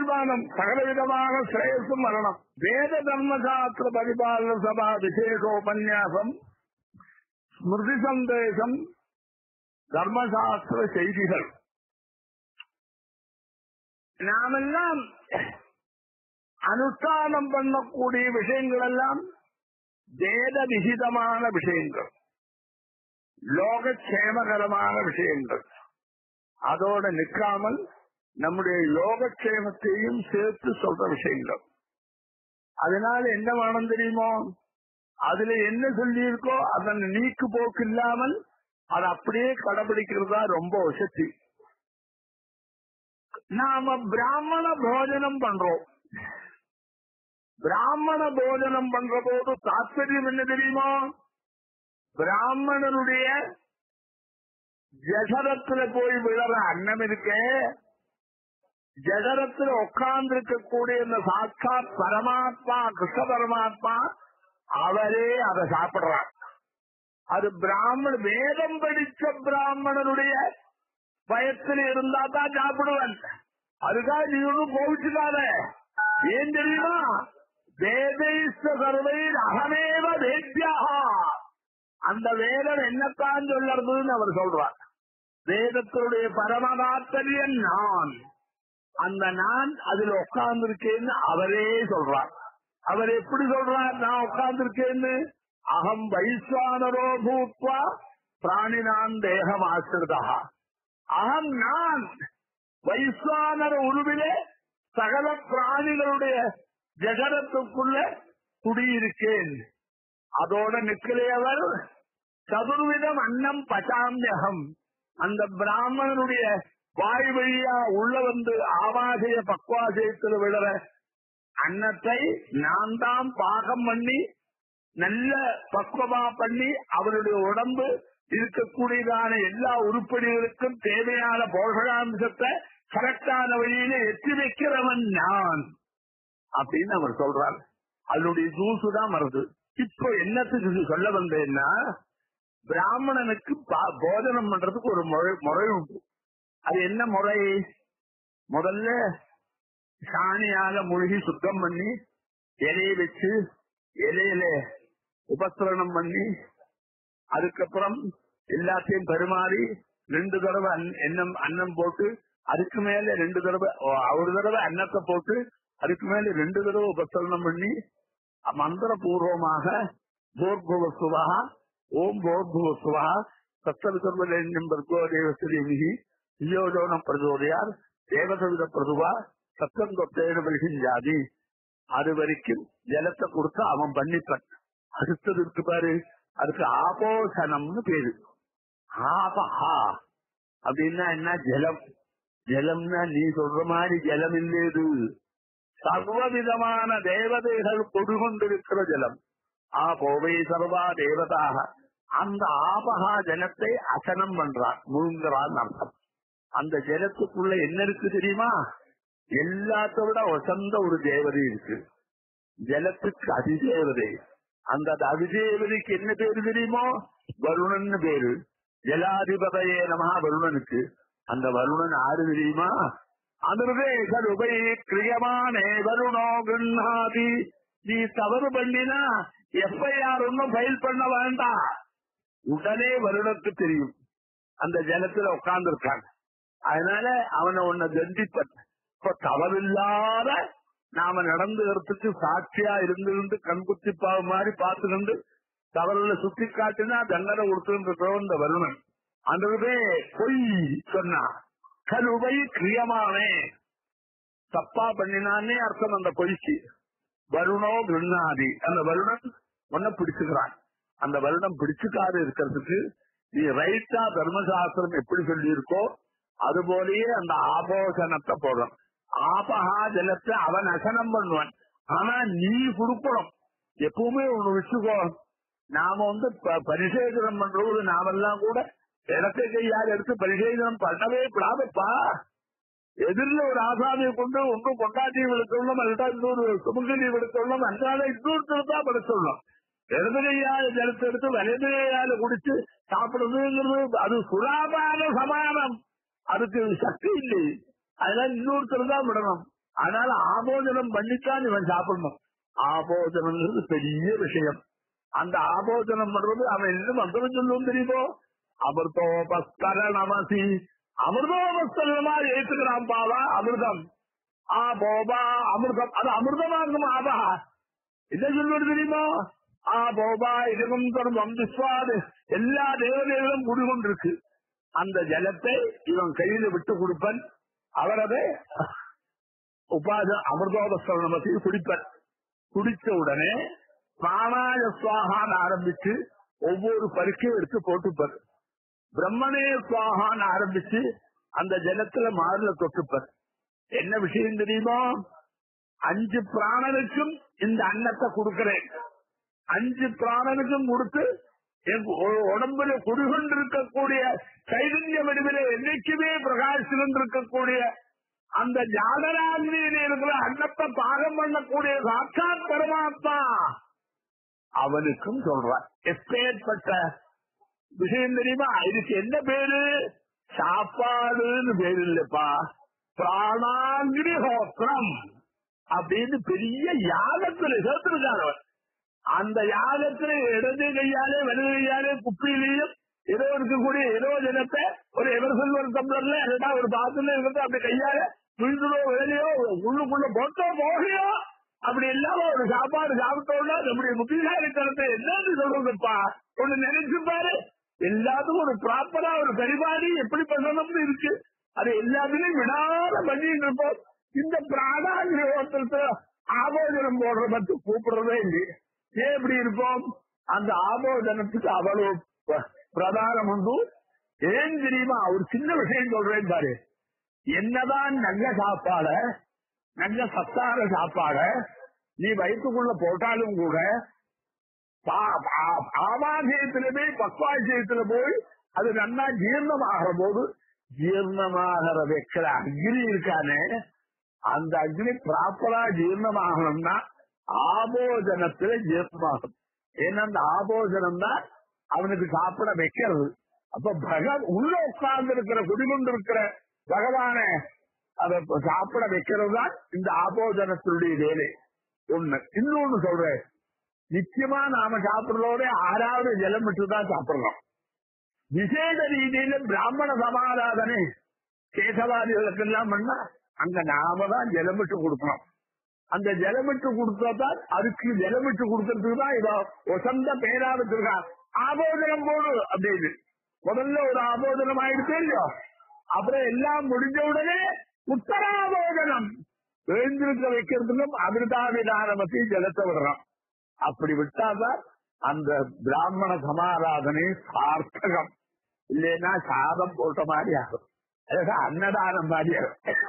കല്യാണം സകലവിധമായ ശ്രേയസ്സും വരണം വേദധർമ്മശാസ്ത്ര പരിപാലന സഭ വിശേഷോപന്യാസം സ്മൃതി സന്ദേശം தர்மசாஸ்திர செய்திகள் நாமெல்லாம் அனுஷ்டானம் பண்ணக்கூடிய விஷயங்கள் எல்லாம் வேத விகிதமான விஷயங்கள் லோகக்ஷேமகரமான விஷயங்கள் அதோட நிற்காமல் நம்முடைய யோகக்ஷேமத்தையும் சேர்த்து சொல்ற விஷயங்கள் அதனால என்ன வேணும் தெரியுமோ அதுல என்ன சொல்லியிருக்கோ அதன் நீக்கு போக்கு இல்லாமல் அதை அப்படியே கடைபிடிக்கிறதா ரொம்ப வசதி நாம பிராமண போஜனம் பண்றோம் பிராமண போஜனம் பண்ற போது தாத்பரியம் என்ன தெரியுமா பிராமணனுடைய ஜசரத்துல போய் விழற அன்னம் இருக்கே ஜடரத்தில் உட்கார்ந்து இருக்கக்கூடிய இந்த சாட்சாத் பரமாத்மா கிருஷ்ண பரமாத்மா அவரே அதை சாப்பிடுறார் அது பிராமண வேதம் படிச்ச பிராமணனுடைய பயத்தில் இருந்தா தான் சாப்பிடுவன் அதுக்காக நீ ஒன்றும் கோவிச்சுக்காத ஏன் தெரியுமா வேதைஸ்த சர்வை அகமேவ வேத்யா அந்த வேதம் என்னத்தான் சொல்லறதுன்னு அவர் சொல்றார் வேதத்தினுடைய பரமதாத்தரியம் நான் அந்த நான் அதுல உட்கார்ந்து இருக்கேன்னு அவரே சொல்றார் அவர் எப்படி சொல்றார் நான் உட்கார்ந்து இருக்கேன்னு அகம் வைஸ்வானரோ பூத்வா பிராணினான் தேகம் ஆசிரிதா அகம் நான் வைஸ்வானர உருவிலே சகல பிராணிகளுடைய ஜகரத்துக்குள்ள குடியிருக்கேன் அதோட நிற்கலையவர் சதுர்விதம் அன்னம் பச்சாமியகம் அந்த பிராமணனுடைய வாய் வழியா உள்ள வந்து ஆவாசய பக்வாசயத்தில் விழுற அன்னத்தை நான் தான் பாகம் பண்ணி நல்ல பக்குவமா பண்ணி அவருடைய உடம்பு இருக்கக்கூடியதான எல்லா உருப்படிகளுக்கும் தேவையான போஷகாம்சத்தை கரெக்டான வழியில எத்தி வைக்கிறவன் நான் அப்படின்னு அவர் சொல்றார் அதனுடைய ஜூசு தான் வருது இப்போ என்னத்துக்கு இது சொல்ல வந்தேன்னா பிராமணனுக்கு பா- போஜனம் பண்றதுக்கு ஒரு முறை முறை உண்டு அது என்ன முறை முதல்ல சாணியால மூழ்கி சுத்தம் பண்ணி இலையை வச்சு இலையில உபஸ்தரணம் பண்ணி அதுக்கப்புறம் எல்லாத்தையும் பரிமாறி ரெண்டு தடவை அன்ன- எண்ணம் அன்னம் போட்டு அதுக்கு மேல ரெண்டு தடவை ஓ, ஒரு தடவை அன்னத்தை போட்டு அதுக்கு மேல ரெண்டு தடவை உபஸ்தரணம் பண்ணி மந்திர பூர்வமாக போர்புவசுவா ஓம் போர்புவசுவா சத்தவிசர்வலேண்யம் பர்கோ தேவஸ்திரிமிகி யோஜோனம் பிரஜோதயார் தேவசவித பிரதுவா சத்தம் தொத்தேன ஜாதி அது வரைக்கும் ஜலத்தை கொடுத்து அவன் பண்ணிப்பான் அடுத்தது இருக்கு பாரு அதுக்கு ஆபோசனம்னு பேரு ஆபஹா அப்படின்னா என்ன ஜலம் ஜலம்னா நீ சொல்ற மாதிரி ஜலம் இல்லேது சர்வவிதமான தேவதைகள் கொடுகொண்டிருக்கிற ஜலம் ஆபோவை சர்வா தேவதாக அந்த ஆபகா ஜலத்தை அசனம் பண்றான் முழுங்குறான் அர்த்தம் அந்த ஜலத்துக்குள்ள என்ன இருக்கு தெரியுமா எல்லாத்த விட வசந்த ஒரு தேவதை இருக்கு ஜலத்துக்கு அதிதேவதை அந்த அதிதேவதைக்கு என்ன பேரு தெரியுமோ வருணன் பேரு ஜலாதிபதையே நமஹா வருணனுக்கு அந்த வருணன் ஆறு தெரியுமா அமிர்தேச உபை கிரியமானே வருணோ கிருண்ணாதி நீ தவறு பண்ணினா எஃப்ஐஆர் ஒன்னும் ஃபைல் பண்ண வேண்டாம் உடனே வருடத்துக்கு தெரியும் அந்த ஜலத்துல உட்கார்ந்து இருக்காங்க அதனால அவனை உன்னை தண்டிப்பன் இப்ப தவறில்லாத நாம நடந்துகிறதுக்கு சாட்சியா இருந்து கண்குத்தி பாவு மாதிரி பார்த்துக்கிண்டு தவறுல சுத்தி காட்டினா தண்டனை கொடுத்துட்டு இந்த வருணன் அந்த பொய் சொன்னா கருவை கிரியமானே தப்பா பண்ணினானே அர்த்தம் அந்த பொய்க்கு வருணோ கிருண்ணாதி அந்த வருணன் உன்னை பிடிச்சுக்கிறான் அந்த வருடம் பிடிச்சுக்காது இருக்கிறதுக்கு நீ ரைட்டா தர்மசாஸ்திரம் எப்படி சொல்லி இருக்கோ அது போலயே அந்த ஆபோசனத்தை போடுறான் ஆபஹா ஜலத்தை அவன் அசனம் பண்ணுவான் ஆனா நீ கொடுக்கணும் எப்பவுமே ஒண்ணு வச்சுக்கோ நாம வந்து ப- பரிசேதனம் பண்றது நாமெல்லாம் கூட இடத்தை கையால் எடுத்து பரிசேதனம் பண்ணவே கூடாதுப்பா எதிரில் ஒரு ஆசாமியை கொண்டு ஒன்றும் கொண்டாட்டி விடுத்துள்ளோம் அல்லட்டா இன்னொரு சுமங்கலி விடுத்துள்ளோம் அன்றாட இன்னொருத்தர் தான் படுத்துள்ளோம் இடது கையால ஜலத்தை எடுத்து வலது கையால குடிச்சு சாப்பிடுறதுங்கிறது அது சுலாபான சமானம் அதுக்கு சக்தி இல்லை அதனால இன்னொருத்தர் தான் விடணும் அதனால ஆபோஜனம் பண்ணித்தான் இவன் சாப்பிடணும் ஆபோஜனம்ங்கிறது பெரிய விஷயம் அந்த ஆபோஜனம் பண்றது அவன் என்ன மந்திரம் சொல்லுவோம் தெரியுமோ அமிர்தோபஸ்கர நமசி அமிர்தோபஸ்கரமா ஏற்றுக்கிறான் பாவா அமிர்தம் ஆ போபா அமிர்தம் அது அமிர்தமா இருக்கும் ஆபா என்ன சொல்வது தெரியுமா ஆ போபா இதுகும் தொடர்பம் விஸ்வாது எல்லா தேவதைகளும் குடிகொண்டிருக்கு அந்த ஜலத்தை இவன் கையில விட்டு கொடுப்பன் அவரது உபாத அமிர்தோபஸ்கரணமத்தை குடிப்பர் குடிச்ச உடனே பிராணாய சுவாகான்னு ஆரம்பிச்சு ஒவ்வொரு பருக்கையும் எடுத்து போட்டுப்பர் பிரம்மனே சுவாகான்னு ஆரம்பிச்சு அந்த ஜலத்துல மாறுல தொட்டுப்பர் என்ன விஷயம் தெரியுமோ அஞ்சு பிராணனுக்கும் இந்த அன்னத்தை கொடுக்கிறேன் அஞ்சு பிராணனுக்கும் கொடுத்து என் உ- உடம்புல குடிகொண்டிருக்கக்கூடிய சைதன்ய வடிவில என்னைக்குமே பிரகாசிலிருந்து இருக்கக்கூடிய அந்த ஜாகராகினியில இருக்கிற அன்னத்தை பாகம் பண்ணக்கூடிய சாட்சாத் பரமாத்மா அவனுக்கும் சொல்றான் எப்பேற்பட்ட விஷயம் தெரியுமா இதுக்கு என்ன பேரு சாப்பாடுன்னு பேரு இல்லப்பா பிராணாங்கிரி ஹோத்திரம் அப்படின்னு பெரிய யாகத்துல சேர்த்திருக்காரு அவன் அந்த யாகத்துல இடது கையாலே வலது கையாலே குப்பியிலையும் ஏதோ இருக்கக்கூடிய ஏதோ ஜனத்தை ஒரு எவர்சல் ஒரு டம்ளர்ல இல்லைன்னா ஒரு பாத்திரம் இருக்கிறது அப்படி கையால விழுந்ததோ வேலையோ உள்ளுக்குள்ள போட்டோ போகையோ அப்படி இல்லாம ஒரு சாப்பாடு சாப்பிட்டோம்னா நம்முடைய புத்திசாலித்தனத்தை என்னன்னு சொல்றதுப்பா ஒண்ணு நினைச்சு பாரு எல்லாத்துக்கும் ஒரு ப்ராப்பரா ஒரு பரிபாடி எப்படி பண்ணணும்னு இருக்கு அது எல்லாத்துலயும் விடாத பண்ணிட்டு இருப்போம் இந்த பிராணாங்கிற ஒருத்தருக்கு ஆபோதனம் போடுற பத்தி கூப்பிடுறதே இல்லை ஏன் இப்படி இருப்போம் அந்த ஆபோதனத்துக்கு அவ்வளவு ப- பிரதானம் உண்டு ஏன் தெரியுமா ஒரு சின்ன விஷயம் சொல்றேன் பாரு என்னதான் நல்ல சாப்பாட நல்ல சத்தான சாப்பாட நீ வயிற்றுக்குள்ள போட்டாலும் கூட பா- பா- ஆவாசயத்துல போய் பக்வாசயத்துல போய் அது நன்னா ஜீர்ணமாகிற போது ஜீர்ணமாகிற வைக்கிற அக்னி இருக்கானே அந்த அக்னி ப்ராப்பரா ஜீர்ணமாகணும்னா ஆபோஜனத்துல ஜீர்ணமாகும் ஏன்னா அந்த ஆபோஜனம் தான் அவனுக்கு சாப்பிட வைக்கிறது அப்ப பக உள்ள உட்கார்ந்து இருக்கிற குடிகொண்டு இருக்கிற பகவான அதை சாப்பிட வைக்கிறது தான் இந்த ஆபோஜனத்தினுடைய வேலை ஒண்ணு இன்னொன்னு சொல்றேன் நிச்சயமா நாம சாப்பிடுறதோட ஆறாவது ஜலம் விட்டு தான் சாப்பிடுறோம் விசேஷ ரீதியில பிராமண சமாராதனை கேசவாதிகளுக்கு எல்லாம் பண்ணா அங்க நாம தான் ஜலம் விட்டு கொடுக்கணும் அந்த ஜலம் விட்டு கொடுத்தாதான் அதுக்கு ஜலம் விட்டு கொடுக்கறதுக்கு தான் இதோ வசந்த பேரா வச்சிருக்கான் ஆபோதனம் போடு அப்படின்னு முதல்ல ஒரு ஆபோதனம் ஆயிடுச்சு இல்லையோ அப்புறம் எல்லாம் முடிஞ்ச உடனே உத்தராபோதனம் எழுந்திருக்க வைக்கிறதுக்கும் அமிர்தாவிதானமத்தை ஜலத்தை விடுறோம் அப்படி விட்டாதான் அந்த பிராமண சமாராதனை சார்த்தகம் இல்லைன்னா சாதம் போட்ட மாதிரி ஆகும் அதாவது அன்னதானம் மாதிரி ஆகும்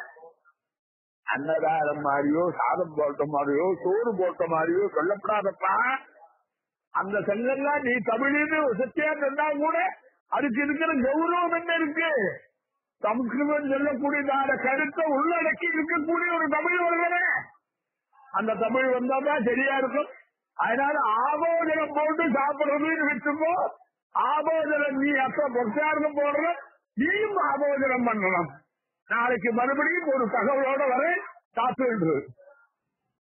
அன்னதானம் மாதிரியோ சாதம் போட்ட மாதிரியோ சோறு போட்ட மாதிரியோ சொல்லப்படாதப்பா அந்த செங்கல்லாம் நீ தமிழ்னு சத்தியா சொன்னா கூட அதுக்கு இருக்கிற கௌரவம் என்ன இருக்கு சம்ஸ்கிருதம் சொல்லக்கூடியதான கருத்தை உள்ளடக்கி இருக்கக்கூடிய ஒரு தமிழ் வருகிறே அந்த தமிழ் வந்தாதான் சரியா இருக்கும் அதனால ஆபோதனம் போட்டு சாப்பிடுறதுன்னு வச்சுக்கோ ஆபோதனம் நீ அப்ப பிரச்சாரம் போடுற நீயும் ஆபோதனம் பண்ணணும் நாளைக்கு மறுபடியும் ஒரு தகவலோட வர காத்து